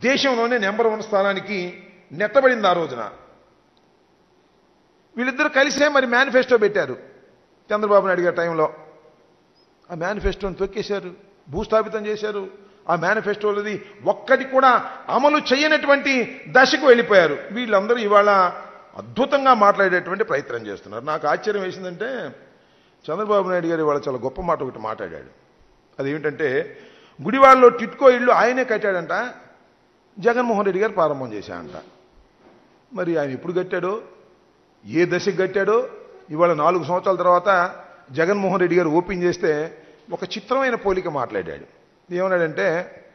దేశంలోనే number one స్థానానికి నెట్టబడింది ఆ రోజున వీళ్ళిద్దరు కలిసే మరి మేనిఫెస్టో పెట్టారు చంద్రబాబు నాయుడు గారి టైంలో ఆ మేనిఫెస్టోని తొక్కేశారు భూస్థాపితం చేశారు ఆ మేనిఫెస్టోలది ఒక్కటి కూడా అమలు చేయనటువంటి దశకు వెళ్ళిపోయారు వీళ్ళందరూ ఇవాళ అద్భుతంగా మాట్లాడేటువంటి ప్రయత్నం చేస్తున్నారు నాకు ఆశ్చర్యం వేసిందంటే చంద్రబాబు నాయుడు గారు ఇవాళ చాలా గొప్ప మాట ఒకటి మాట్లాడాడు అదేమిటంటే గుడివాడలో టిట్కో ఇల్లు ఆయనే కట్టాడంట జగన్మోహన్ రెడ్డి గారు ప్రారంభం చేశాడంట మరి ఆయన ఎప్పుడు కట్టాడో ఏ దశకు కట్టాడో ఇవాళ నాలుగు సంవత్సరాల తర్వాత జగన్మోహన్ రెడ్డి గారు ఓపెన్ చేస్తే ఒక చిత్రమైన పోలిక మాట్లాడాడు ఏమన్నాడంటే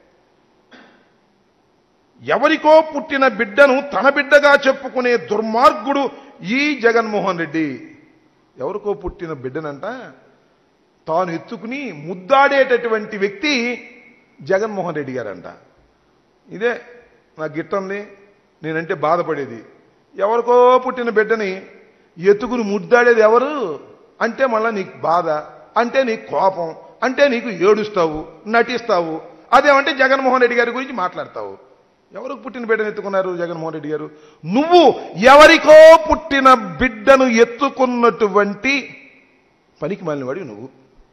ఎవరికో పుట్టిన బిడ్డను తన బిడ్డగా చెప్పుకునే దుర్మార్గుడు ఈ జగన్మోహన్ రెడ్డి ఎవరికో పుట్టిన బిడ్డనంట తాను ఎత్తుకుని ముద్దాడేటటువంటి వ్యక్తి జగన్మోహన్ రెడ్డి గారంట ఇదే నాకు గిట్టంది నేనంటే బాధపడేది ఎవరికో పుట్టిన బిడ్డని ఎత్తుకుని ముద్దాడేది ఎవరు అంటే మళ్ళా నీకు బాధ అంటే నీకు కోపం అంటే నీకు ఏడుస్తావు నటిస్తావు అదేమంటే జగన్మోహన్ రెడ్డి గారి గురించి మాట్లాడతావు ఎవరికి పుట్టిన బిడ్డను ఎత్తుకున్నారు జగన్మోహన్ రెడ్డి గారు నువ్వు ఎవరికో పుట్టిన బిడ్డను ఎత్తుకున్నటువంటి పనికి మాలినవాడి నువ్వు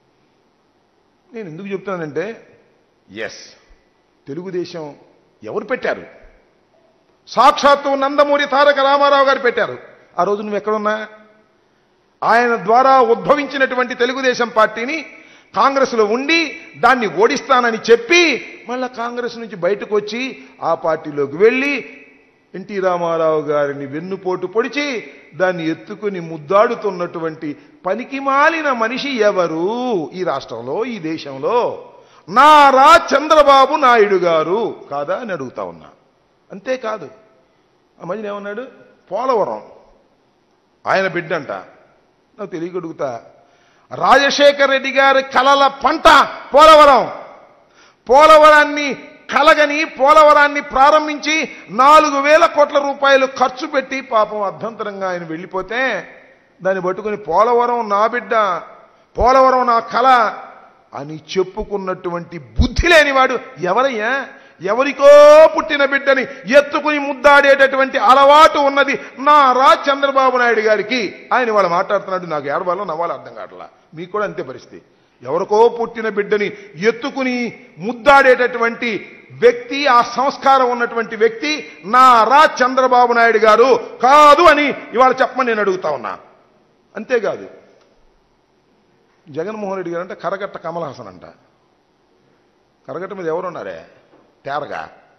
నేను ఎందుకు చెప్తానంటే ఎస్ తెలుగుదేశం ఎవరు పెట్టారు సాక్షాత్తు నందమూరి తారక రామారావు గారు పెట్టారు ఆ రోజు నువ్వు ఎక్కడున్నా ఆయన ద్వారా ఉద్భవించినటువంటి తెలుగుదేశం పార్టీని కాంగ్రెస్లో ఉండి దాన్ని ఓడిస్తానని చెప్పి మళ్ళా కాంగ్రెస్ నుంచి బయటకు వచ్చి ఆ పార్టీలోకి వెళ్ళి ఎన్టీ రామారావు గారిని వెన్నుపోటు పొడిచి దాన్ని ఎత్తుకుని ముద్దాడుతున్నటువంటి పనికిమాలిన మనిషి ఎవరు ఈ రాష్ట్రంలో ఈ దేశంలో నారా చంద్రబాబు నాయుడు గారు కాదా అని అడుగుతా ఉన్నా అంతేకాదు ఆ మధ్యన ఏమన్నాడు పోలవరం ఆయన బిడ్డంట నాకు తెలియగడుగుతా రాజశేఖర్ రెడ్డి గారి కలల పంట పోలవరం పోలవరాన్ని కలగని పోలవరాన్ని ప్రారంభించి నాలుగు వేల కోట్ల రూపాయలు ఖర్చు పెట్టి పాపం అభ్యంతరంగా ఆయన వెళ్ళిపోతే దాన్ని పట్టుకుని పోలవరం నా బిడ్డ పోలవరం నా కళ అని చెప్పుకున్నటువంటి బుద్ధి లేనివాడు ఎవరయ్యా ఎవరికో పుట్టిన బిడ్డని ఎత్తుకుని ముద్దాడేటటువంటి అలవాటు ఉన్నది నారా చంద్రబాబు నాయుడు గారికి ఆయన వాళ్ళు మాట్లాడుతున్నాడు నాకు ఏడవాలో నవ్వాలో అర్థం కావట్లా మీకు కూడా అంతే పరిస్థితి ఎవరికో పుట్టిన బిడ్డని ఎత్తుకుని ముద్దాడేటటువంటి వ్యక్తి ఆ సంస్కారం ఉన్నటువంటి వ్యక్తి నారా చంద్రబాబు నాయుడు గారు కాదు అని ఇవాళ చెప్పమని నేను అడుగుతా ఉన్నా అంతేకాదు జగన్మోహన్ రెడ్డి గారు అంటే కరగట్ట కమల్ హాసన్ అంట కరగట్ట మీద ఎవరున్నారే తేరగా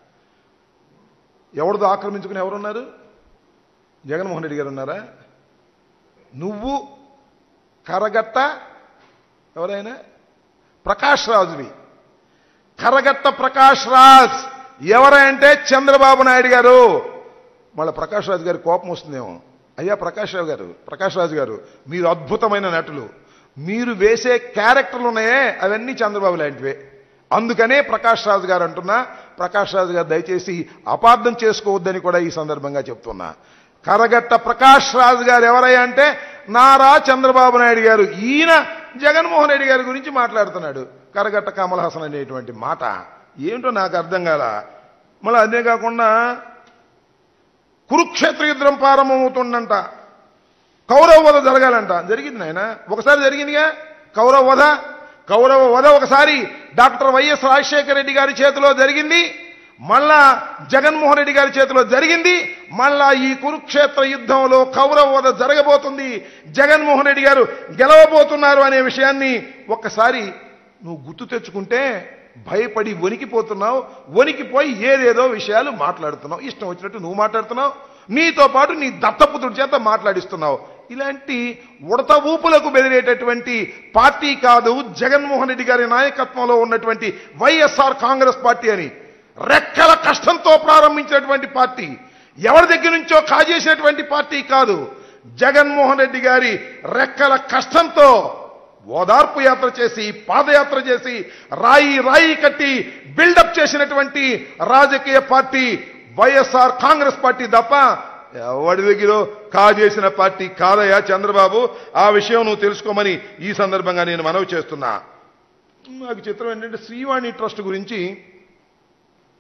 ఎవరిదో ఆక్రమించుకుని ఎవరున్నారు జగన్మోహన్ రెడ్డి గారు ఉన్నారా నువ్వు కరగట్ట ఎవరైనా ప్రకాష్ రాజువి కరగట్ట ప్రకాష్ రాజ్ ఎవరంటే చంద్రబాబు నాయుడు గారు మళ్ళీ ప్రకాష్ రాజు గారి కోపం వస్తుందేమో అయ్యా ప్రకాష్ రావు గారు ప్రకాష్ రాజు గారు మీరు అద్భుతమైన నటులు మీరు వేసే క్యారెక్టర్లు ఉన్నాయే అవన్నీ చంద్రబాబు లాంటివే అందుకనే ప్రకాష్ రాజు గారు అంటున్నా ప్రకాష్ రాజు గారు దయచేసి అపార్థం చేసుకోవద్దని కూడా ఈ సందర్భంగా చెప్తున్నా కరగట్ట ప్రకాష్ రాజు గారు ఎవరయ్యా అంటే నారా చంద్రబాబు నాయుడు గారు ఈయన జగన్మోహన్ రెడ్డి గారి గురించి మాట్లాడుతున్నాడు కరగట్ట కమల్ హాసన్ అనేటువంటి మాట ఏంటో నాకు అర్థం కాల మళ్ళీ అదే కాకుండా కురుక్షేత్ర యుద్ధం ప్రారంభమవుతుందంట కౌరవ వధ జరగాలంట జరిగింది నాయన ఒకసారి జరిగిందిగా కౌరవ వధ కౌరవ వధ ఒకసారి డాక్టర్ వైఎస్ రాజశేఖర రెడ్డి గారి చేతిలో జరిగింది మళ్ళా జగన్మోహన్ రెడ్డి గారి చేతిలో జరిగింది మళ్ళా ఈ కురుక్షేత్ర యుద్ధంలో కౌరవ వధ జరగబోతుంది జగన్మోహన్ రెడ్డి గారు గెలవబోతున్నారు అనే విషయాన్ని ఒక్కసారి నువ్వు గుర్తు తెచ్చుకుంటే భయపడి వణికిపోతున్నావు వణికిపోయి ఏదేదో విషయాలు మాట్లాడుతున్నావు ఇష్టం వచ్చినట్టు నువ్వు మాట్లాడుతున్నావు నీతో పాటు నీ దత్తపుత్రుడి చేత మాట్లాడిస్తున్నావు ఇలాంటి ఉడత ఊపులకు బెదిరేటటువంటి పార్టీ కాదు జగన్మోహన్ రెడ్డి గారి నాయకత్వంలో ఉన్నటువంటి వైఎస్ఆర్ కాంగ్రెస్ పార్టీ అని రెక్కల కష్టంతో ప్రారంభించినటువంటి పార్టీ ఎవరి దగ్గర నుంచో కాజేసినటువంటి పార్టీ కాదు జగన్మోహన్ రెడ్డి గారి రెక్కల కష్టంతో ఓదార్పు యాత్ర చేసి పాదయాత్ర చేసి రాయి రాయి కట్టి బిల్డప్ చేసినటువంటి రాజకీయ పార్టీ వైఎస్ఆర్ కాంగ్రెస్ పార్టీ తప్ప ఎవడి దగ్గర కాజేసిన పార్టీ కాదయా చంద్రబాబు ఆ విషయం నువ్వు తెలుసుకోమని ఈ సందర్భంగా నేను మనవి చేస్తున్నా నాకు చిత్రం ఏంటంటే శ్రీవాణి ట్రస్ట్ గురించి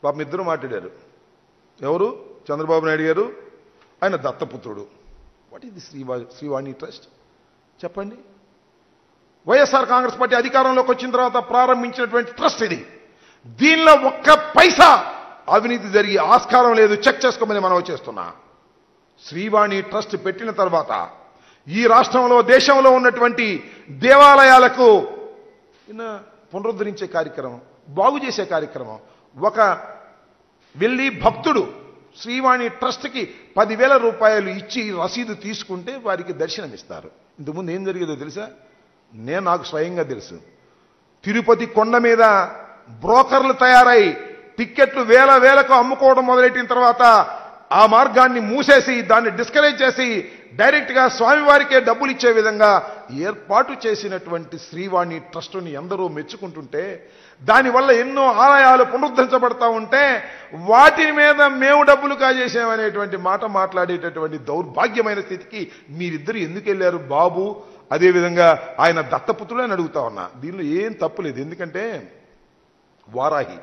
పాపం ఇద్దరు మాట్లాడారు ఎవరు చంద్రబాబు నాయుడు గారు ఆయన దత్తపుత్రుడు వాట్ ఈస్ ది శ్రీవా శ్రీవాణి ట్రస్ట్ చెప్పండి వైఎస్ఆర్ కాంగ్రెస్ పార్టీ అధికారంలోకి వచ్చిన తర్వాత ప్రారంభించినటువంటి ట్రస్ట్ ఇది దీనిలో ఒక్క పైసా అవినీతి జరిగి ఆస్కారం లేదు చెక్ చేసుకోమని మనం చేస్తున్నా శ్రీవాణి ట్రస్ట్ పెట్టిన తర్వాత ఈ రాష్ట్రంలో దేశంలో ఉన్నటువంటి దేవాలయాలకు ఈయన పునరుద్ధరించే కార్యక్రమం బాగు చేసే కార్యక్రమం ఒక వెళ్ళి భక్తుడు శ్రీవాణి ట్రస్ట్కి పదివేల రూపాయలు ఇచ్చి రసీదు తీసుకుంటే వారికి దర్శనమిస్తారు ఇంతకుముందు ఏం జరిగేదో తెలుసా నేను నాకు స్వయంగా తెలుసు తిరుపతి కొండ మీద బ్రోకర్లు తయారై టిక్కెట్లు వేల వేలకు అమ్ముకోవడం మొదలెట్టిన తర్వాత ఆ మార్గాన్ని మూసేసి దాన్ని డిస్కరేజ్ చేసి డైరెక్ట్ గా స్వామివారికే డబ్బులు ఇచ్చే విధంగా ఏర్పాటు చేసినటువంటి శ్రీవాణి ట్రస్టుని ఎందరో మెచ్చుకుంటుంటే దానివల్ల ఎన్నో ఆలయాలు పునరుద్ధరించబడతా ఉంటే వాటి మీద మేము డబ్బులు కాజేసామనేటువంటి మాట మాట్లాడేటటువంటి దౌర్భాగ్యమైన స్థితికి మీరిద్దరు ఎందుకు వెళ్ళారు బాబు అదేవిధంగా ఆయన దత్తపుత్రుడని అడుగుతా ఉన్నా దీనిలో ఏం తప్పులేదు ఎందుకంటే వారాహి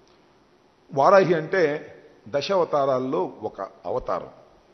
వారాహి అంటే దశావతారాల్లో ఒక అవతారం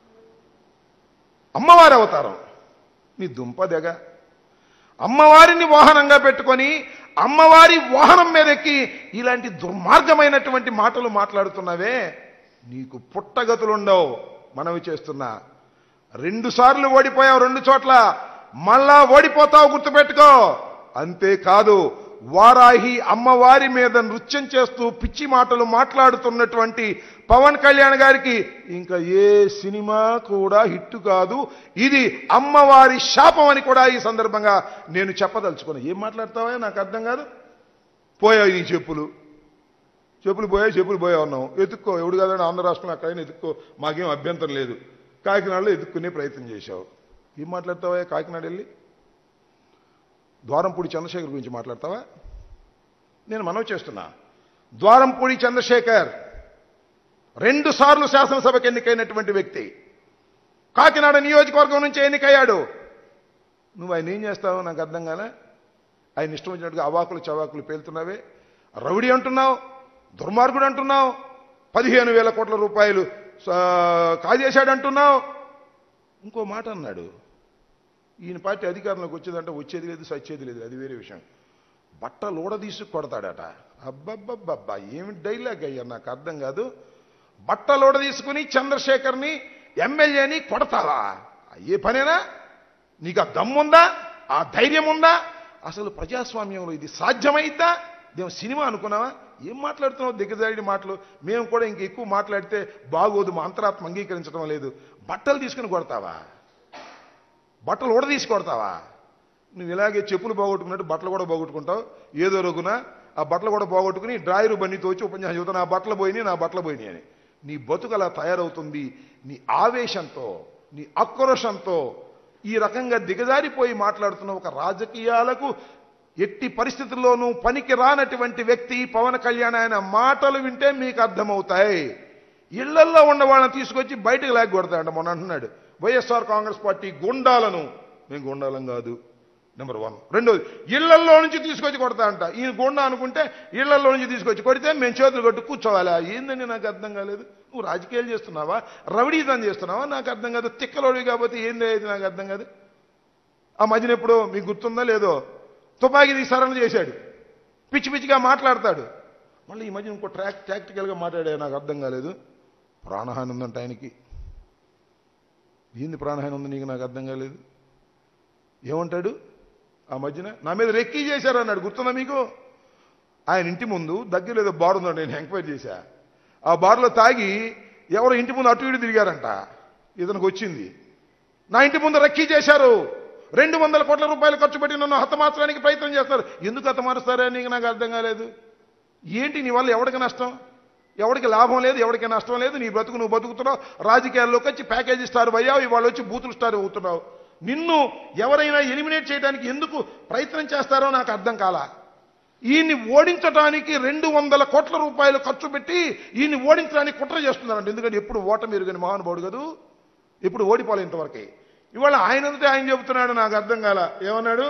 అమ్మవారి అవతారం నీ దుంపదెగ అమ్మవారిని వాహనంగా పెట్టుకొని అమ్మవారి వాహనం మీద ఎక్కి ఇలాంటి దుర్మార్గమైనటువంటి మాటలు మాట్లాడుతున్నావే నీకు పుట్టగతులుండవు మనవి చేస్తున్నా రెండు సార్లు ఓడిపోయావు రెండు చోట్ల మళ్ళా ఓడిపోతావు గుర్తుపెట్టుకో అంతేకాదు వారాహి అమ్మవారి మీద నృత్యం చేస్తూ పిచ్చి మాటలు మాట్లాడుతున్నటువంటి పవన్ కళ్యాణ్ గారికి ఇంకా ఏ సినిమా కూడా హిట్ కాదు ఇది అమ్మవారి శాపం అని కూడా ఈ సందర్భంగా నేను చెప్పదలుచుకున్నా ఏం మాట్లాడతావా నాకు అర్థం కాదు పోయాయి నీ చెప్పులు చెప్పులు పోయాయి చెప్పులు పోయా ఉన్నాం ఎత్తుక్కో ఎవడు కాదని ఆంధ్ర రాష్ట్రంలో అక్కడైనా ఎత్తుక్కో మాకేం అభ్యంతరం లేదు కాకినాడలో ఎత్తుక్కునే ప్రయత్నం చేశావు ఏం మాట్లాడతావా కాకినాడ వెళ్ళి ద్వారంపూడి చంద్రశేఖర్ గురించి మాట్లాడతావా నేను మనవి చేస్తున్నా ద్వారంపూడి చంద్రశేఖర్ రెండు సార్లు శాసనసభకు ఎన్నికైనటువంటి వ్యక్తి కాకినాడ నియోజకవర్గం నుంచి ఎన్నికయ్యాడు నువ్వు ఆయన ఏం చేస్తావు నాకు అర్థం కాలే ఆయన ఇష్టం వచ్చినట్టుగా అవాకులు చవాకులు పేలుతున్నావే రౌడీ అంటున్నావు దుర్మార్గుడు అంటున్నావు పదిహేను వేల కోట్ల రూపాయలు ఆ, కాజేశాడు అంటున్నావు ఇంకో మాట అన్నాడు ఈయన పార్టీ అధికారంలోకి వచ్చేదంటే వచ్చేది లేదు సచ్చేది లేదు అది వేరే విషయం బట్టలు ఊడదీసి కొడతాడట అబ్బబ్బబ్బబ్బా ఏమి డైలాగ్ అయ్యా నాకు అర్థం కాదు బట్టలు ఊడదీసుకుని చంద్రశేఖర్ని ఎమ్మెల్యేని కొడతావా ఏ పనేనా నీకు ఆ దమ్ముందా ఆ ధైర్యం ఉందా అసలు ప్రజాస్వామ్యంలో ఇది సాధ్యమైద్దా మేము సినిమా అనుకున్నావా ఏం మాట్లాడుతున్నావు దిగజారిన మాటలు మేము కూడా ఇంక ఎక్కువ మాట్లాడితే బాగోదు మా అంతరాత్మ అంగీకరించడం లేదు బట్టలు తీసుకుని కొడతావా బట్టలు ఊడదీసి కొడతావా నువ్వు ఇలాగే చెప్పులు పోగొట్టుకున్నట్టు బట్టలు కూడా పోగొట్టుకుంటావు ఏదో రోజున ఆ బట్టలు కూడా పోగొట్టుకుని డ్రాయరు బండి తోచి ఉపన్యాసం చెబుతా నా బట్టలు పోయినాయి నా బట్టలు పోయినాయి అని నీ బతుకు అలా తయారవుతుంది నీ ఆవేశంతో నీ ఆక్రోషంతో ఈ రకంగా దిగజారిపోయి మాట్లాడుతున్న ఒక రాజకీయాలకు ఎట్టి పరిస్థితుల్లోనూ పనికి రానటువంటి వ్యక్తి పవన్ కళ్యాణ్ ఆయన మాటలు వింటే మీకు అర్థమవుతాయి ఇళ్లల్లో ఉన్న వాళ్ళని తీసుకొచ్చి బయటకు లేకొడతాడు మొన్న అంటున్నాడు వైఎస్ఆర్ కాంగ్రెస్ పార్టీ గుండాలను మేము గుండాలం కాదు నెంబర్ వన్ రెండోది ఇళ్లల్లో నుంచి తీసుకొచ్చి కొడతా అంట ఈయన గుండా అనుకుంటే ఇళ్లల్లో నుంచి తీసుకొచ్చి కొడితే మేము చేతులు కట్టు కూర్చోవాలా ఏందని నాకు అర్థం కాలేదు నువ్వు రాజకీయాలు చేస్తున్నావా రవిడీతం చేస్తున్నావా నాకు అర్థం కాదు తిక్కలోడివి కాబట్టి ఏంది అది నాకు అర్థం కాదు ఆ మధ్యన ఎప్పుడో మీకు గుర్తుందా లేదో తుపాకీ తీసారని చేశాడు పిచ్చి పిచ్చిగా మాట్లాడతాడు మళ్ళీ ఈ మధ్య ఇంకో ట్రాక్ టాక్టికల్గా మాట్లాడే నాకు అర్థం కాలేదు ప్రాణహాని ఉందంట ఆయనకి ఏంది ప్రాణహాని ఉంది నీకు నాకు అర్థం కాలేదు ఏమంటాడు ఆ మధ్యన నా మీద రెక్కీ చేశారు అన్నాడు గుర్తుందా మీకు ఆయన ఇంటి ముందు దగ్గర ఏదో బార్ ఉందండి నేను ఎంక్వైరీ చేశా ఆ బార్లో తాగి ఎవరో ఇంటి ముందు అటు ఇటు తిరిగారంట ఇతనికి వచ్చింది నా ఇంటి ముందు రెక్కీ చేశారు రెండు వందల కోట్ల రూపాయలు ఖర్చు పెట్టి నన్ను హతమార్చడానికి ప్రయత్నం చేస్తారు ఎందుకు హతమారుస్తారని నీకు నాకు అర్థం కాలేదు ఏంటి నీ వల్ల ఎవరికి నష్టం ఎవరికి లాభం లేదు ఎవరికి నష్టం లేదు నీ బ్రతుకు నువ్వు బతుకుతున్నావు రాజకీయాల్లోకి వచ్చి ప్యాకేజీ స్టార్ అయ్యావు ఇవాళ వచ్చి బూతులు స్టార్ అవుతున్నావు నిన్ను ఎవరైనా ఎలిమినేట్ చేయడానికి ఎందుకు ప్రయత్నం చేస్తారో నాకు అర్థం కాలా ఈయన్ని ఓడించడానికి రెండు వందల కోట్ల రూపాయలు ఖర్చు పెట్టి ఈయన్ని ఓడించడానికి కుట్ర చేస్తున్నారంట ఎందుకంటే ఎప్పుడు ఓటమి ఎరుగని మహానుభావుడు కదూ ఎప్పుడు ఓడిపోలే ఇంతవరకే ఇవాళ ఆయనంతే ఆయన చెబుతున్నాడు నాకు అర్థం కాల ఏమన్నాడు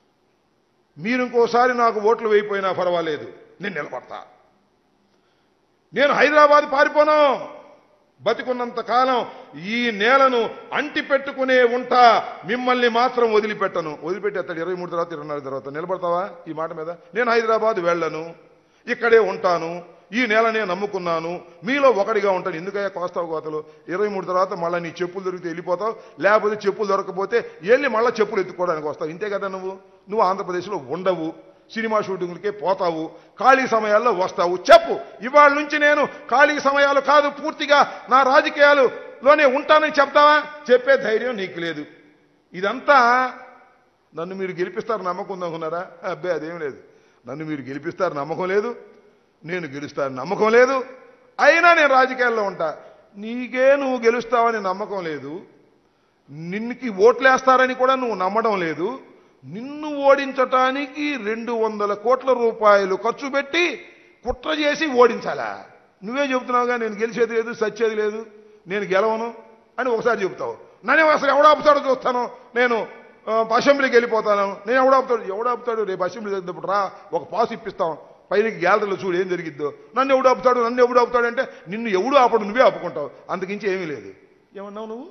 మీరు ఇంకోసారి నాకు ఓట్లు వేయిపోయినా పర్వాలేదు నేను నిలబడతా నేను హైదరాబాద్ పారిపోను బతికున్నంత కాలం ఈ నేలను అంటి పెట్టుకునే ఉంటా మిమ్మల్ని మాత్రం వదిలిపెట్టను వదిలిపెట్టేస్తాడు ఇరవై మూడు తర్వాత ఇరవై నాలుగు తర్వాత నిలబడతావా ఈ మాట మీద నేను హైదరాబాద్ వెళ్ళను ఇక్కడే ఉంటాను ఈ నేలనే నమ్ముకున్నాను మీలో ఒకటిగా ఉంటాను ఎందుకయ్యా కోస్తావు కోతలు ఇరవై మూడు తర్వాత మళ్ళీ నీ చెప్పులు దొరికితే వెళ్ళిపోతావు లేకపోతే చెప్పులు దొరకకపోతే వెళ్ళి మళ్ళీ చెప్పులు ఎత్తుకోవడానికి వస్తావు ఇంతే కదా నువ్వు నువ్వు ఆంధ్రప్రదేశ్లో ఉండవు సినిమా షూటింగ్లకే పోతావు ఖాళీ సమయాల్లో వస్తావు చెప్పు ఇవాళ నుంచి నేను ఖాళీ సమయాలు కాదు పూర్తిగా నా రాజకీయాలులోనే ఉంటానని చెప్తావా చెప్పే ధైర్యం నీకు లేదు ఇదంతా నన్ను మీరు గెలిపిస్తారు నమ్మకం ఉందనుకున్నారా అబ్బే అదేం లేదు నన్ను మీరు గెలిపిస్తారు నమ్మకం లేదు నేను గెలుస్తాను నమ్మకం లేదు అయినా నేను రాజకీయాల్లో ఉంటా నీకే నువ్వు గెలుస్తావని నమ్మకం లేదు నిన్నుకి ఓట్లేస్తారని కూడా నువ్వు నమ్మడం లేదు నిన్ను ఓడించటానికి రెండు వందల కోట్ల రూపాయలు ఖర్చు పెట్టి కుట్ర చేసి ఓడించాలా నువ్వే చెబుతున్నావుగా నేను గెలిచేది లేదు సచ్చేది లేదు నేను గెలవను అని ఒకసారి చెబుతావు నన్ను అసలు ఎవడాపుతాడో చూస్తాను నేను ఆ, అసెంబ్లీకి వెళ్ళిపోతాను నేను ఎవడాపుతాడు ఎవడాపుతాడు రేపు అసెంబ్లీ జరిగినప్పుడు రా ఒక పాస్ ఇప్పిస్తాం పైనకి గ్యాలరీలో చూడు ఏం జరిగిద్దో నన్ను ఎవడు ఆపుతాడు నన్ను ఎవడు ఆపుతాడు అంటే నిన్ను ఎవడు ఆపడు నువ్వే ఆపుకుంటావు అంతకించి ఏమీ లేదు ఏమన్నావు నువ్వు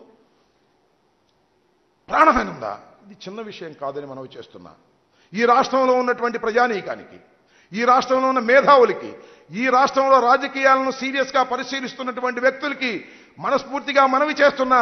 ప్రాణహాని ఉందా ఇది చిన్న విషయం కాదని మనవి చేస్తున్నా ఈ రాష్ట్రంలో ఉన్నటువంటి ప్రజానీకానికి ఈ రాష్ట్రంలో ఉన్న మేధావులకి ఈ రాష్ట్రంలో రాజకీయాలను సీరియస్గా పరిశీలిస్తున్నటువంటి వ్యక్తులకి మనస్ఫూర్తిగా మనవి చేస్తున్నా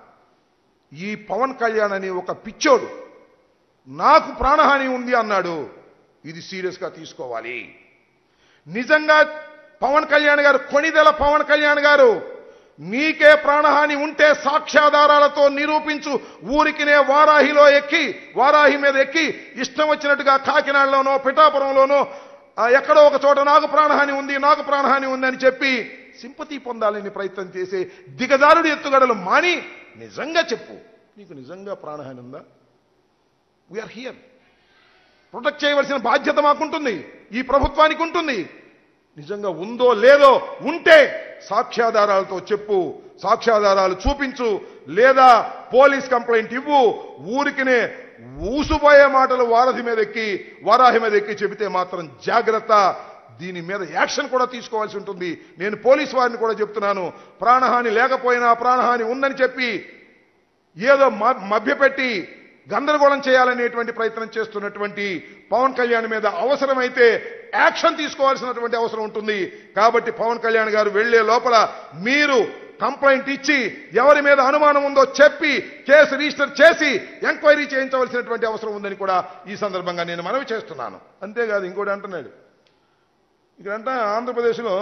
ఈ పవన్ కళ్యాణ్ అనే ఒక పిచ్చోడు నాకు ప్రాణహాని ఉంది అన్నాడు ఇది సీరియస్గా తీసుకోవాలి నిజంగా పవన్ కళ్యాణ్ గారు కొణిదెల పవన్ కళ్యాణ్ గారు నీకే ప్రాణహాని ఉంటే సాక్ష్యాధారాలతో నిరూపించు ఊరికినే వారాహిలో ఎక్కి వారాహి మీద ఎక్కి ఇష్టం వచ్చినట్టుగా కాకినాడలోనో పిఠాపురంలోనో ఆ, ఎక్కడో ఒక చోట నాకు ప్రాణహాని ఉంది నాకు ప్రాణహాని ఉంది అని చెప్పి సింపతి పొందాలని ప్రయత్నం చేసే దిగజారుడి ఎత్తుగడలు మాని నిజంగా చెప్పు నీకు నిజంగా ప్రాణహాని ఉందా వీఆర్ హియర్ ప్రొటెక్ట్ చేయవలసిన బాధ్యత మాకుంటుంది ఈ ప్రభుత్వానికి ఉంటుంది నిజంగా ఉందో లేదో ఉంటే సాక్ష్యాధారాలతో చెప్పు సాక్ష్యాధారాలు చూపించు లేదా పోలీస్ కంప్లైంట్ ఇవ్వు ఊరికినే ఊసుపోయే మాటలు వారధి మీద ఎక్కి వారాహి మీద ఎక్కి చెబితే మాత్రం జాగ్రత్త దీని మీద యాక్షన్ కూడా తీసుకోవాల్సి ఉంటుంది నేను పోలీస్ వారిని కూడా చెప్తున్నాను ప్రాణహాని లేకపోయినా ప్రాణహాని ఉందని చెప్పి ఏదో మ- మభ్యపెట్టి గందరగోళం చేయాలనేటువంటి ప్రయత్నం చేస్తున్నటువంటి పవన్ కళ్యాణ్ మీద అవసరమైతే యాక్షన్ తీసుకోవాల్సినటువంటి అవసరం ఉంటుంది కాబట్టి పవన్ కళ్యాణ్ గారు వెళ్లే లోపల మీరు కంప్లైంట్ ఇచ్చి ఎవరి మీద అనుమానం ఉందో చెప్పి కేసు రిజిస్టర్ చేసి ఎంక్వైరీ చేయించవలసినటువంటి అవసరం ఉందని కూడా ఈ సందర్భంగా నేను మనవి చేస్తున్నాను అంతేకాదు ఇంకోటి అంటున్నాడు ఇక్కడంట ఆంధ్రప్రదేశ్లో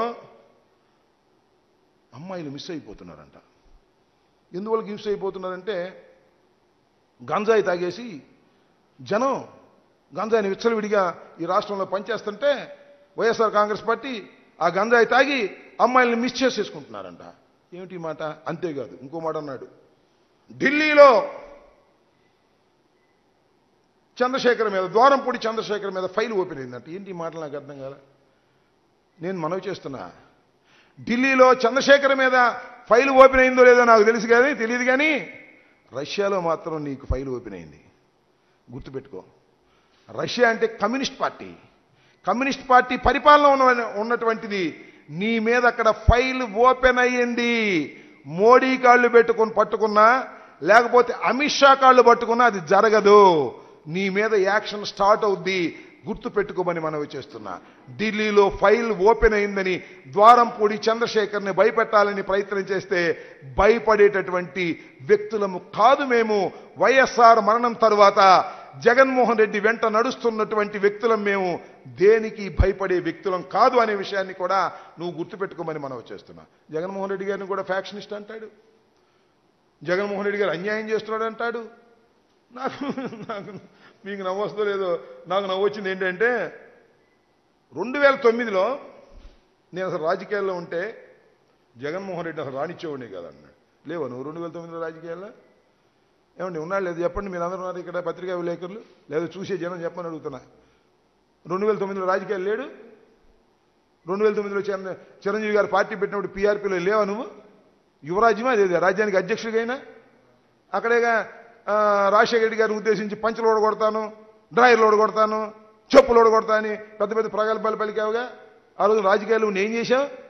అమ్మాయిలు మిస్ అయిపోతున్నారంట ఎందువల్ల మిస్ అయిపోతున్నారంటే గంజాయి తాగేసి జనం గంజాయిని విచ్చలవిడిగా ఈ రాష్ట్రంలో పనిచేస్తుంటే వైఎస్ఆర్ కాంగ్రెస్ పార్టీ ఆ గంజాయి తాగి అమ్మాయిల్ని మిస్ చేసేసుకుంటున్నారంట ఏమిటి ఈ మాట అంతేకాదు ఇంకో మాట అన్నాడు ఢిల్లీలో చంద్రశేఖర్ మీద ద్వారంపూడి చంద్రశేఖర్ మీద ఫైల్ ఓపెన్ అయిందంట ఏంటి ఈ మాటలు నాకు అర్థం కాదా నేను మనవి చేస్తున్నా ఢిల్లీలో చంద్రశేఖర్ మీద ఫైల్ ఓపెన్ అయిందో లేదో నాకు తెలుసు కానీ తెలియదు కానీ రష్యాలో మాత్రం నీకు ఫైల్ ఓపెన్ అయింది గుర్తుపెట్టుకో రష్యా అంటే కమ్యూనిస్ట్ పార్టీ కమ్యూనిస్ట్ పార్టీ పరిపాలన ఉన్న ఉన్నటువంటిది నీ మీద అక్కడ ఫైల్ ఓపెన్ అయ్యింది మోడీ కాళ్ళు పెట్టుకుని పట్టుకున్నా లేకపోతే అమిత్ షా కాళ్ళు పట్టుకున్నా అది జరగదు నీ మీద యాక్షన్ స్టార్ట్ అవుద్ది గుర్తు పెట్టుకోమని మనవి చేస్తున్నా ఢిల్లీలో ఫైల్ ఓపెన్ అయిందని ద్వారంపూడి చంద్రశేఖర్ని భయపెట్టాలని ప్రయత్నం చేస్తే భయపడేటటువంటి వ్యక్తులము కాదు మేము వైఎస్ఆర్ మరణం తరువాత జగన్మోహన్ రెడ్డి వెంట నడుస్తున్నటువంటి వ్యక్తులం మేము దేనికి భయపడే వ్యక్తులం కాదు అనే విషయాన్ని కూడా నువ్వు గుర్తుపెట్టుకోమని మనవి చేస్తున్నా జగన్మోహన్ రెడ్డి గారిని కూడా ఫ్యాక్షనిస్ట్ అంటాడు జగన్మోహన్ రెడ్డి గారు అన్యాయం చేస్తున్నాడు అంటాడు నాకు నాకు మీకు నవ్వొస్తుందో లేదో నాకు నవ్వు వచ్చింది ఏంటంటే రెండు వేల తొమ్మిదిలో నేను అసలు రాజకీయాల్లో ఉంటే జగన్మోహన్ రెడ్డి అసలు రానిచ్చేవాడిని కదా అన్నాడు లేవా నువ్వు రెండు వేల తొమ్మిదిలో రాజకీయాల్లో ఏమండి ఉన్నాడు లేదు చెప్పండి మీరు అందరూ ఉన్నారు ఇక్కడ పత్రికా విలేకరులు లేదా చూసే జనం చెప్పని అడుగుతున్నా రెండు వేల తొమ్మిదిలో రాజకీయాలు లేడు రెండు వేల తొమ్మిదిలో చిరంజీవి చిరంజీవి గారు పార్టీ పెట్టినప్పుడు పీఆర్పీలో లేవా నువ్వు యువరాజ్యమా అదే రాజ్యానికి అధ్యక్షుడిగైనా అక్కడేగా ఆ, రాజశేఖర రెడ్డి గారిని ఉద్దేశించి పంచులు ఓడగొడతాను డ్రాయర్లు ఓడగొడతాను చెప్పులు ఓడగొడతా అని పెద్ద పెద్ద ప్రగల్భాలు పలికావుగా ఆ రోజు రాజకీయాలు నువ్వు ఏం చేశావు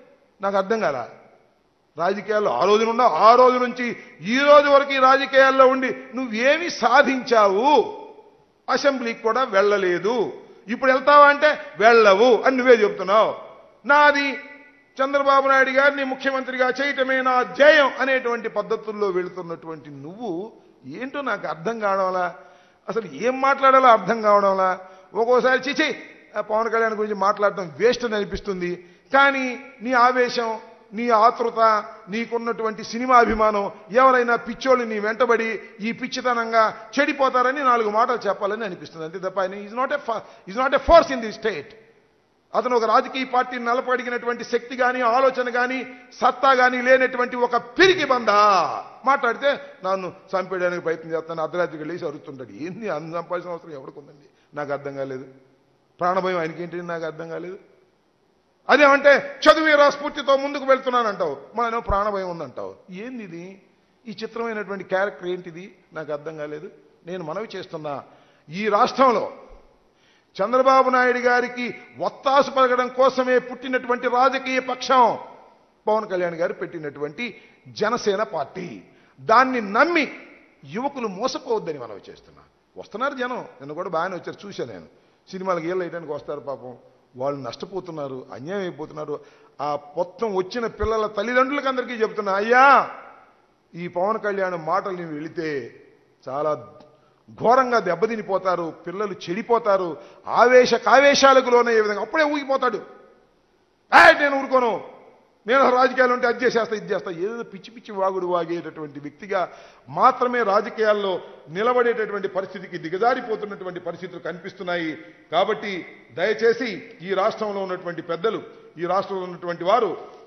నాకు అర్థం కాలా రాజకీయాల్లో ఆ రోజు నుండి ఆ రోజు నుంచి ఈ రోజు వరకు ఈ రాజకీయాల్లో ఉండి నువ్వేమి సాధించావు అసెంబ్లీకి కూడా వెళ్ళలేదు ఇప్పుడు వెళ్తావా అంటే వెళ్ళవు అని నువ్వే చెప్తున్నావు నాది చంద్రబాబు నాయుడు గారిని ముఖ్యమంత్రిగా చేయటమే నా ధ్యేయం అనేటువంటి పద్ధతుల్లో వెళుతున్నటువంటి నువ్వు ఏంటో నాకు అర్థం కావడంలా అసలు ఏం మాట్లాడాలో అర్థం కావడంలా ఒక్కోసారి చిచి ఆ పవన్ కళ్యాణ్ గురించి మాట్లాడటం వేస్ట్ అని అనిపిస్తుంది కానీ నీ ఆవేశం నీ ఆతృత నీకున్నటువంటి సినిమా అభిమానం ఎవరైనా పిచ్చోళ్ళు నీ వెంటబడి ఈ పిచ్చితనంగా చెడిపోతారని నాలుగు మాటలు చెప్పాలని అనిపిస్తుంది అంతే తప్ప ఆయన is not a is not a force in the state అతను ఒక రాజకీయ పార్టీని నలపడిగినటువంటి శక్తి కానీ ఆలోచన కానీ సత్తా కానీ లేనటువంటి ఒక పిరికి బంద మాట్లాడితే నన్ను చంపేయడానికి ప్రయత్నం చేస్తాను అర్ధరాత్రికి వెళ్ళేసి అరుస్తుంటాడు ఏంది అన్ని చంపాల్సిన అవసరం ఎవరికి ఉందండి నాకు అర్థం కాలేదు ప్రాణభయం ఆయనకేంటి నాకు అర్థం కాలేదు అదేమంటే చదువు స్ఫూర్తితో ముందుకు వెళ్తున్నానంటావు మనం ప్రాణభయం ఉందంటావు ఏంది ఇది ఈ చిత్రమైనటువంటి క్యారెక్టర్ ఏంటిది నాకు అర్థం కాలేదు నేను మనవి చేస్తున్నా ఈ రాష్ట్రంలో చంద్రబాబు నాయుడు గారికి ఒత్తాసు పలకడం కోసమే పుట్టినటువంటి రాజకీయ పక్షం పవన్ కళ్యాణ్ గారు పెట్టినటువంటి జనసేన పార్టీ దాన్ని నమ్మి యువకులు మోసపోవద్దని మనం చేస్తున్నా వస్తున్నారు జనం నిన్న కూడా బాగానే వచ్చారు చూశాను నేను సినిమాలకు ఏళ్ళు వేయడానికి వస్తారు పాపం వాళ్ళు నష్టపోతున్నారు అన్యాయం అయిపోతున్నారు ఆ మొత్తం వచ్చిన పిల్లల తల్లిదండ్రులకు అందరికీ చెప్తున్నా అయ్యా ఈ పవన్ కళ్యాణ్ మాటలు నీవు వెళితే చాలా ఘోరంగా దెబ్బతినిపోతారు పిల్లలు చెడిపోతారు ఆవేశ కావేశాలకు లోనయ్యే విధంగా అప్పుడే ఊగిపోతాడు ఏ నేను ఊరుకోను నేను రాజకీయాలు ఉంటే అది చేసేస్తా ఇది చేస్తా ఏదో పిచ్చి పిచ్చి వాగుడు వాగేటటువంటి వ్యక్తిగా మాత్రమే రాజకీయాల్లో నిలబడేటటువంటి పరిస్థితికి దిగజారిపోతున్నటువంటి పరిస్థితులు కనిపిస్తున్నాయి కాబట్టి దయచేసి ఈ రాష్ట్రంలో ఉన్నటువంటి పెద్దలు ఈ రాష్ట్రంలో ఉన్నటువంటి వారు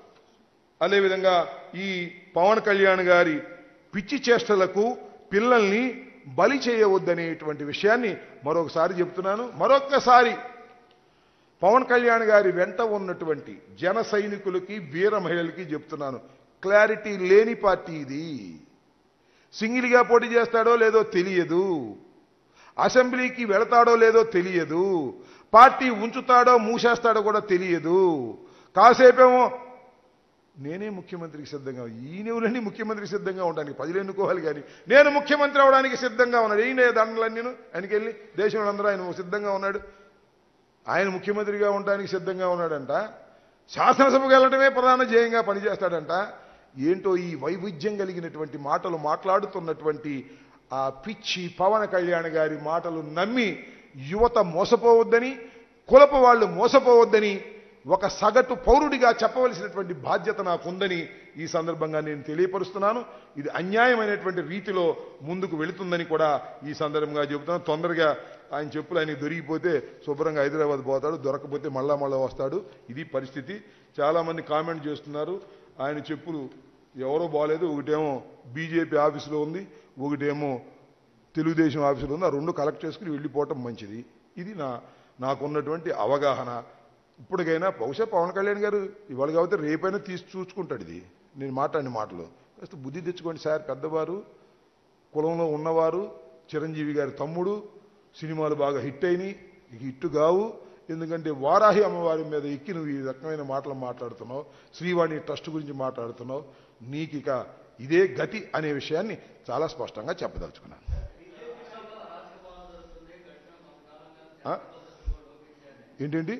అదేవిధంగా ఈ పవన్ కళ్యాణ్ గారి పిచ్చి చేష్టలకు పిల్లల్ని బలి చేయవద్దనేటువంటి విషయాన్ని మరొకసారి చెప్తున్నాను మరొక్కసారి పవన్ కళ్యాణ్ గారి వెంట ఉన్నటువంటి జన సైనికులకి వీర మహిళలకి చెప్తున్నాను క్లారిటీ లేని పార్టీ ఇది సింగిల్గా పోటీ చేస్తాడో లేదో తెలియదు అసెంబ్లీకి వెళతాడో లేదో తెలియదు పార్టీ ఉంచుతాడో మూసేస్తాడో కూడా తెలియదు కాసేపేమో నేనే ముఖ్యమంత్రికి సిద్ధంగా ఈ నెవులన్నీ ముఖ్యమంత్రికి సిద్ధంగా ఉండడానికి ప్రజలు ఎన్నుకోవాలి కానీ నేను ముఖ్యమంత్రి అవడానికి సిద్ధంగా ఉన్నాడు ఈయన దండలన్నీ ఆయనకి వెళ్ళి దేశంలో అందరూ ఆయన సిద్ధంగా ఉన్నాడు ఆయన ముఖ్యమంత్రిగా ఉండడానికి సిద్ధంగా ఉన్నాడంట శాసనసభకు వెళ్ళటమే ప్రధాన ధ్యేయంగా పనిచేస్తాడంట ఏంటో ఈ వైవిధ్యం కలిగినటువంటి మాటలు మాట్లాడుతున్నటువంటి ఆ పిచ్చి పవన్ కళ్యాణ్ గారి మాటలు నమ్మి యువత మోసపోవద్దని కులపు వాళ్ళు మోసపోవద్దని ఒక సగటు పౌరుడిగా చెప్పవలసినటువంటి బాధ్యత నాకుందని ఈ సందర్భంగా నేను తెలియపరుస్తున్నాను ఇది అన్యాయమైనటువంటి రీతిలో ముందుకు వెళుతుందని కూడా ఈ సందర్భంగా చెబుతున్నాను తొందరగా ఆయన చెప్పులు ఆయనకి దొరికిపోతే శుభ్రంగా హైదరాబాద్ పోతాడు దొరకపోతే మళ్ళా మళ్ళా వస్తాడు ఇది పరిస్థితి చాలామంది కామెంట్ చేస్తున్నారు ఆయన చెప్పులు ఎవరో బాగాలేదు ఒకటేమో బీజేపీ ఆఫీసులో ఉంది ఒకటేమో తెలుగుదేశం ఆఫీసులో ఉంది ఆ రెండు కలెక్ట్ చేసుకుని వెళ్ళిపోవటం మంచిది ఇది నా నాకున్నటువంటి అవగాహన ఇప్పటికైనా బహుశా పవన్ కళ్యాణ్ గారు ఇవాళ కాబట్టి రేపైనా తీసి చూసుకుంటాడు ఇది నేను మాట్లాడిన మాటలు కాస్త బుద్ధి తెచ్చుకోండి సార్ పెద్దవారు కులంలో ఉన్నవారు చిరంజీవి గారి తమ్ముడు సినిమాలు బాగా హిట్ అయినాయి ఇక హిట్ కావు ఎందుకంటే వారాహి అమ్మవారి మీద ఎక్కి నువ్వు ఈ రకమైన మాటలు మాట్లాడుతున్నావు శ్రీవాణి ట్రస్ట్ గురించి మాట్లాడుతున్నావు నీకు ఇక ఇదే గతి అనే విషయాన్ని చాలా స్పష్టంగా చెప్పదలుచుకున్నాను ఆ? ఏంటండి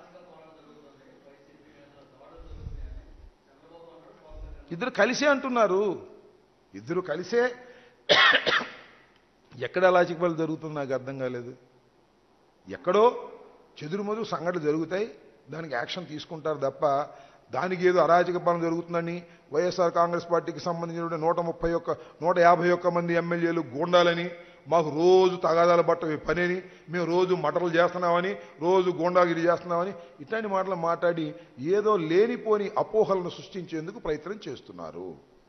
ఇద్దరు కలిసే అంటున్నారు ఇద్దరు కలిసే ఎక్కడ లాజిక్ వల్ల జరుగుతుంది నాకు అర్థం కాలేదు ఎక్కడో చెదురుమదు సంఘటనలు జరుగుతాయి దానికి యాక్షన్ తీసుకుంటారు తప్ప దానికి ఏదో అరాజక పాలన జరుగుతుందని వైఎస్ఆర్ కాంగ్రెస్ పార్టీకి సంబంధించిన నూట ముప్పై ఒక్క నూట యాభై ఒక్క మంది ఎమ్మెల్యేలు గూండాలని మాకు రోజు తగాదాల బట్ట పనిని మేము రోజు మటలు చేస్తున్నామని రోజు గూండాగిరి చేస్తున్నామని ఇట్లాంటి మాటలు మాట్లాడి ఏదో లేనిపోని అపోహలను సృష్టించేందుకు ప్రయత్నం చేస్తున్నారు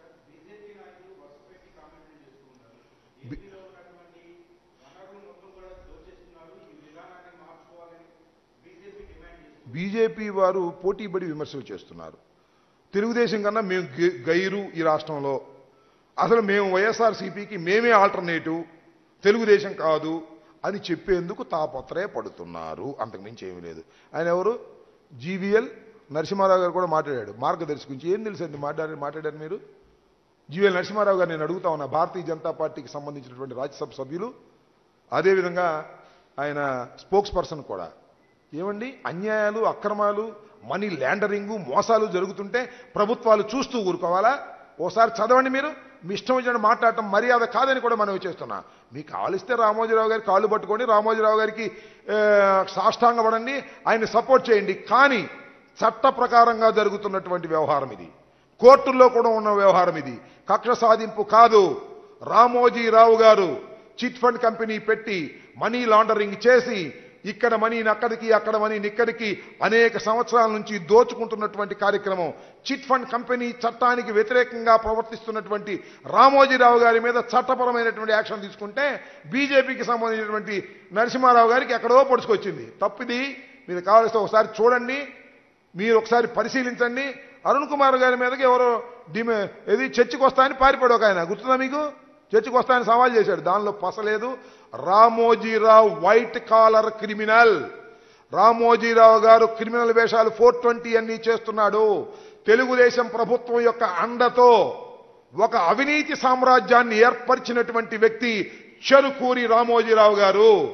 బీజేపీ వారు పోటీపడి విమర్శలు చేస్తున్నారు తెలుగుదేశం కన్నా మేము గె- గైరు ఈ రాష్ట్రంలో అసలు మేము వైఎస్ఆర్సీపీకి మేమే ఆల్టర్నేటివ్ తెలుగుదేశం కాదు అని చెప్పేందుకు తాపత్రయ పడుతున్నారు అంతకుమించి ఏమీ లేదు ఆయన ఎవరు జీవీఎల్ నరసింహారావు గారు కూడా మాట్లాడాడు మార్గదర్శి గురించి ఏం తెలుసండి మాట్లాడారు మాట్లాడారు మీరు జీవీఎల్ నరసింహారావు గారు నేను అడుగుతా ఉన్నా భారతీయ జనతా పార్టీకి సంబంధించినటువంటి రాజ్యసభ సభ్యులు అదేవిధంగా ఆయన స్పోక్స్ పర్సన్ కూడా ఏమండి అన్యాయాలు అక్రమాలు మనీ ల్యాండరింగు మోసాలు జరుగుతుంటే ప్రభుత్వాలు చూస్తూ ఊరుకోవాలా ఓసారి చదవండి మీరు మీ ఇష్టం వచ్చినట్టు మాట్లాడటం మర్యాద కాదని కూడా మనం చేస్తున్నా మీకు ఆలిస్తే రామోజీరావు గారి కాళ్ళు పట్టుకొని రామోజీరావు గారికి ఆ, సాష్టాంగపడండి ఆయన్ని సపోర్ట్ చేయండి కానీ చట్ట ప్రకారంగా జరుగుతున్నటువంటి వ్యవహారం ఇది కోర్టుల్లో కూడా ఉన్న వ్యవహారం ఇది కక్ష సాధింపు కాదు రామోజీరావు గారు చిట్ ఫండ్ కంపెనీ పెట్టి మనీ లాండరింగ్ చేసి ఇక్కడ మనీని అక్కడికి అక్కడ మనీని ఇక్కడికి అనేక సంవత్సరాల నుంచి దోచుకుంటున్నటువంటి కార్యక్రమం చిట్ ఫండ్ కంపెనీ చట్టానికి వ్యతిరేకంగా ప్రవర్తిస్తున్నటువంటి రామోజీరావు గారి మీద చట్టపరమైనటువంటి యాక్షన్ తీసుకుంటే బీజేపీకి సంబంధించినటువంటి నరసింహారావు గారికి ఎక్కడో పొడుచుకొచ్చింది తప్పిది మీరు కావాల్సిన ఒకసారి చూడండి మీరు ఒకసారి పరిశీలించండి అరుణ్ కుమార్ గారి మీదకి ఎవరో డిమే ఏది చర్చకు వస్తా అని పారిపోయాడు ఒక ఆయన గుర్తుందా మీకు చర్చకు వస్తా అని సవాల్ చేశాడు దానిలో పసలేదు Ramoji Rao white collar criminal Ramoji Rao గారు క్రిమినల్ వేషాలు ఫోర్ ట్వంటీ అన్ని చేస్తున్నాడు తెలుగుదేశం ప్రభుత్వం యొక్క అండతో ఒక అవినీతి సామ్రాజ్యాన్ని ఏర్పరిచినటువంటి వ్యక్తి చెరుకూరి రామోజీరావు గారు